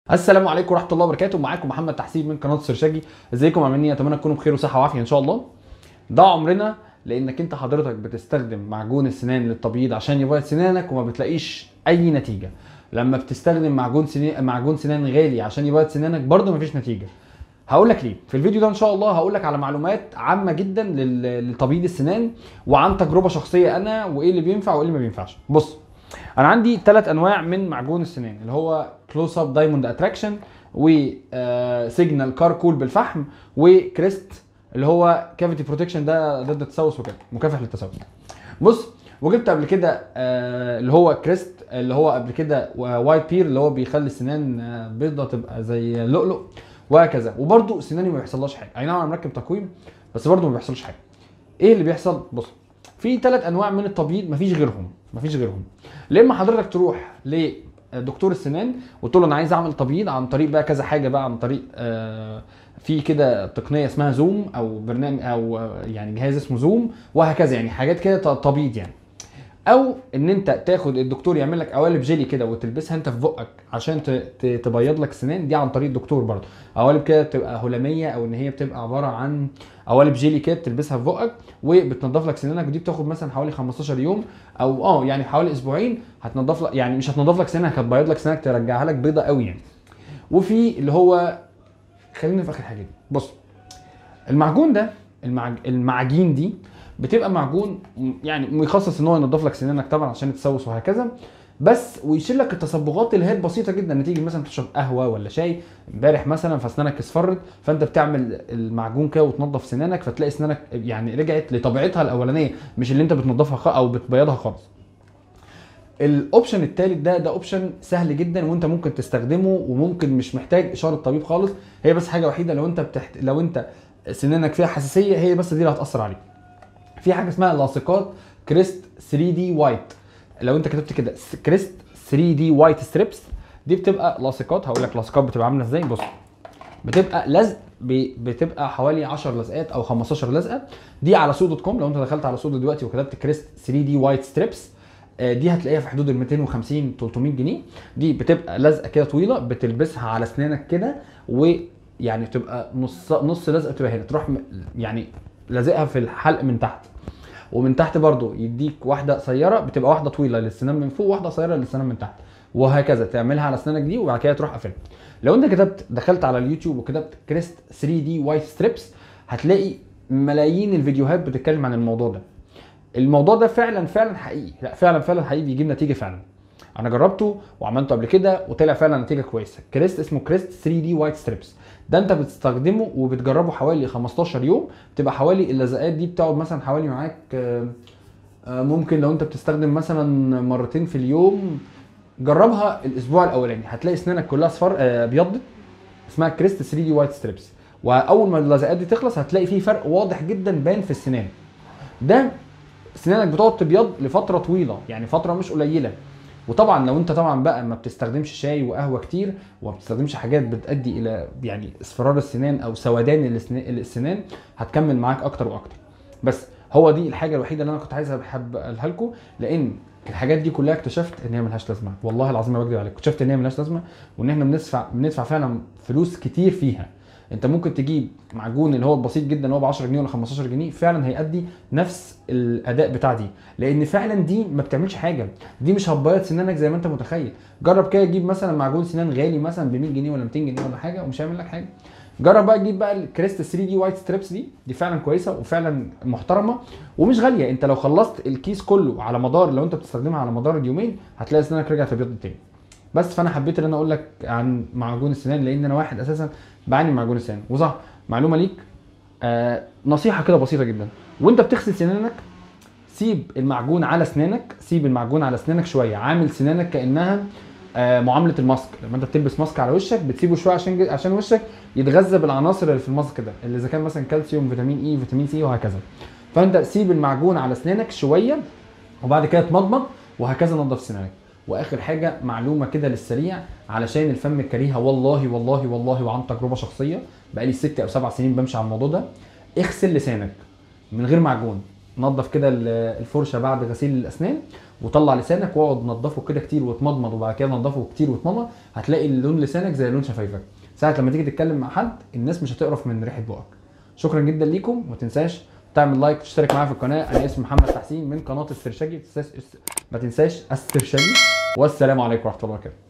السلام عليكم ورحمه الله وبركاته معاكم محمد تحسين من قناه السرشاجي ازيكم عاملين ايه اتمنى تكونوا بخير وصحه وعافيه ان شاء الله ده عمرنا لانك انت حضرتك بتستخدم معجون السنان للتبييض عشان يبيض سنانك وما بتلاقيش اي نتيجه لما بتستخدم معجون سنان معجون سنان غالي عشان يبيض سنانك برضه مفيش نتيجه هقول لك ليه في الفيديو ده ان شاء الله هقول لك على معلومات عامه جدا لل- لتبييض السنان وعن تجربه شخصيه انا وايه اللي بينفع وايه اللي ما بينفعش بص انا عندي ثلاث انواع من معجون السنان اللي هو كلوز اب دايموند اتراكشن وسيجنال كاركول بالفحم وكريست اللي هو كافيتي بروتكشن ده ضد التسوس وكده مكافح للتسوس بص وجبت قبل كده آه، اللي هو كريست اللي هو قبل كده وايت بير اللي هو بيخلي السنان آه، بيضة تبقى زي اللؤلؤ وهكذا وبرده سناني ما بيحصلهاش حاجه اي نعم انا مركب تقويم بس برده ما بيحصلش حاجه ايه اللي بيحصل بص في ثلاث انواع من التبييض مفيش غيرهم مفيش غيرهم يا اما حضرتك تروح لدكتور السنان وتقول له انا عايز اعمل تبييض عن طريق بقى كذا حاجه بقى عن طريق آه في كده تقنيه اسمها زوم او برنامج او آه، يعني جهاز اسمه زوم وهكذا يعني حاجات كده ت- تبييض يعني او ان انت تاخد الدكتور يعمل لك قوالب جيلي كده وتلبسها انت في بقك عشان ت- ت- تبيض لك سنان دي عن طريق الدكتور برضه قوالب كده بتبقى هلاميه او ان هي بتبقى عباره عن قوالب جيلي كده بتلبسها في بقك وبتنضف لك سنانك ودي بتاخد مثلا حوالي 15 يوم او اه يعني حوالي اسبوعين هتنضف لك يعني مش هتنضف لك سنانك هتبيض لك سنانك ترجعها لك بيضه قوي يعني وفي اللي هو خلينا في اخر حاجه دي بص المعجون ده المعج... المعاجين دي بتبقى معجون م- يعني مخصص ان هو ينضف لك سنانك طبعا عشان التسوس وهكذا بس ويشيل لك التصبغات اللي هي البسيطه جدا نتيجه مثلا تشرب قهوه ولا شاي امبارح مثلا فاسنانك اصفرت فانت بتعمل المعجون كده وتنضف سنانك فتلاقي سنانك يعني رجعت لطبيعتها الاولانيه مش اللي انت بتنضفها خ... او بتبيضها خالص الاوبشن التالت ده ده اوبشن سهل جدا وانت ممكن تستخدمه وممكن مش محتاج اشاره طبيب خالص هي بس حاجه وحيده لو انت بتحت... لو انت سنانك فيها حساسيه هي بس دي اللي هتاثر عليك في حاجه اسمها لاصقات كريست 3 دي وايت لو انت كتبت كده س- كريست 3 دي وايت ستريبس دي بتبقى لاصقات هقول لك لاصقات بتبقى عامله ازاي بص بتبقى لزق ب- بتبقى حوالي 10 لزقات او 15 لزقه دي على سوق دوت كوم لو انت دخلت على سوق دلوقتي وكتبت كريست 3 دي وايت ستريبس آه، دي هتلاقيها في حدود ال 250 300 جنيه دي بتبقى لزقه كده طويله بتلبسها على اسنانك كده ويعني بتبقى نص نص لزقه بتبقى هنا تروح م- يعني لازقها في الحلق من تحت ومن تحت برضو يديك واحده قصيره بتبقى واحده طويله للسنان من فوق وواحده قصيره للسنان من تحت وهكذا تعملها على اسنانك دي وبعد كده تروح قافلها لو انت كتبت دخلت على اليوتيوب وكتبت كريست 3 دي وايت ستريبس هتلاقي ملايين الفيديوهات بتتكلم عن الموضوع ده الموضوع ده فعلا فعلا حقيقي لا فعلا فعلا حقيقي بيجيب نتيجه فعلا انا جربته وعملته قبل كده وطلع فعلا نتيجه كويسه كريست اسمه كريست 3 دي وايت ستريبس ده انت بتستخدمه وبتجربه حوالي 15 يوم بتبقى حوالي اللزقات دي بتقعد مثلا حوالي معاك آه، آه، ممكن لو انت بتستخدم مثلا مرتين في اليوم جربها الاسبوع الاولاني هتلاقي اسنانك كلها اصفر آه، ابيضت اسمها كريست 3 دي وايت ستريبس واول ما اللزقات دي تخلص هتلاقي فيه فرق واضح جدا بان في السنان ده سنانك بتقعد تبيض لفتره طويله يعني فتره مش قليله وطبعا لو انت طبعا بقى ما بتستخدمش شاي وقهوه كتير وما بتستخدمش حاجات بتؤدي الى يعني اصفرار السنان او سودان الاسنا- السنان هتكمل معاك اكتر واكتر بس هو دي الحاجه الوحيده اللي انا كنت عايز احب اقولها لكم لان الحاجات دي كلها اكتشفت ان هي ملهاش لازمه والله العظيم ما بكذب عليك اكتشفت ان هي ملهاش لازمه وان احنا بندفع بندفع فعلا فلوس كتير فيها انت ممكن تجيب معجون اللي هو البسيط جدا اللي هو ب 10 جنيه ولا 15 جنيه فعلا هيأدي نفس الاداء بتاع دي لان فعلا دي ما بتعملش حاجه دي مش هتبيض سنانك زي ما انت متخيل جرب كده تجيب مثلا معجون سنان غالي مثلا ب 100 جنيه ولا 200 جنيه ولا حاجه ومش هيعمل لك حاجه جرب بقى تجيب بقى الكريست 3 دي وايت ستريبس دي دي فعلا كويسه وفعلا محترمه ومش غاليه انت لو خلصت الكيس كله على مدار لو انت بتستخدمها على مدار اليومين هتلاقي سنانك رجعت تبيض تاني بس فانا حبيت ان انا اقول لك عن معجون السنان لان انا واحد اساسا بعاني من معجون السنان وصح معلومه ليك آه نصيحه كده بسيطه جدا وانت بتغسل سنانك سيب المعجون على اسنانك سيب المعجون على اسنانك شويه عامل سنانك كانها آه معامله الماسك لما انت بتلبس ماسك على وشك بتسيبه شويه عشان عشان وشك يتغذى بالعناصر اللي في الماسك ده اللي اذا كان مثلا كالسيوم فيتامين اي فيتامين سي وهكذا فانت سيب المعجون على اسنانك شويه وبعد كده تمضمض وهكذا نظف سنانك واخر حاجه معلومه كده للسريع علشان الفم الكريهه والله والله والله وعن تجربه شخصيه بقالي ست او سبع سنين بمشي على الموضوع ده اغسل لسانك من غير معجون نظف كده ال- الفرشه بعد غسيل الاسنان وطلع لسانك واقعد نضفه كده كتير وتمضمض وبعد كده نضفه كتير وتمضمض هتلاقي لون لسانك زي لون شفايفك ساعه لما تيجي تتكلم مع حد الناس مش هتقرف من ريحه بقك شكرا جدا ليكم وما تنساش تعمل لايك وتشترك معايا في القناه انا اسمي محمد تحسين من قناه السرشاجي ما تنساش ما تنساش السرشاجي والسلام عليكم ورحمه الله وبركاته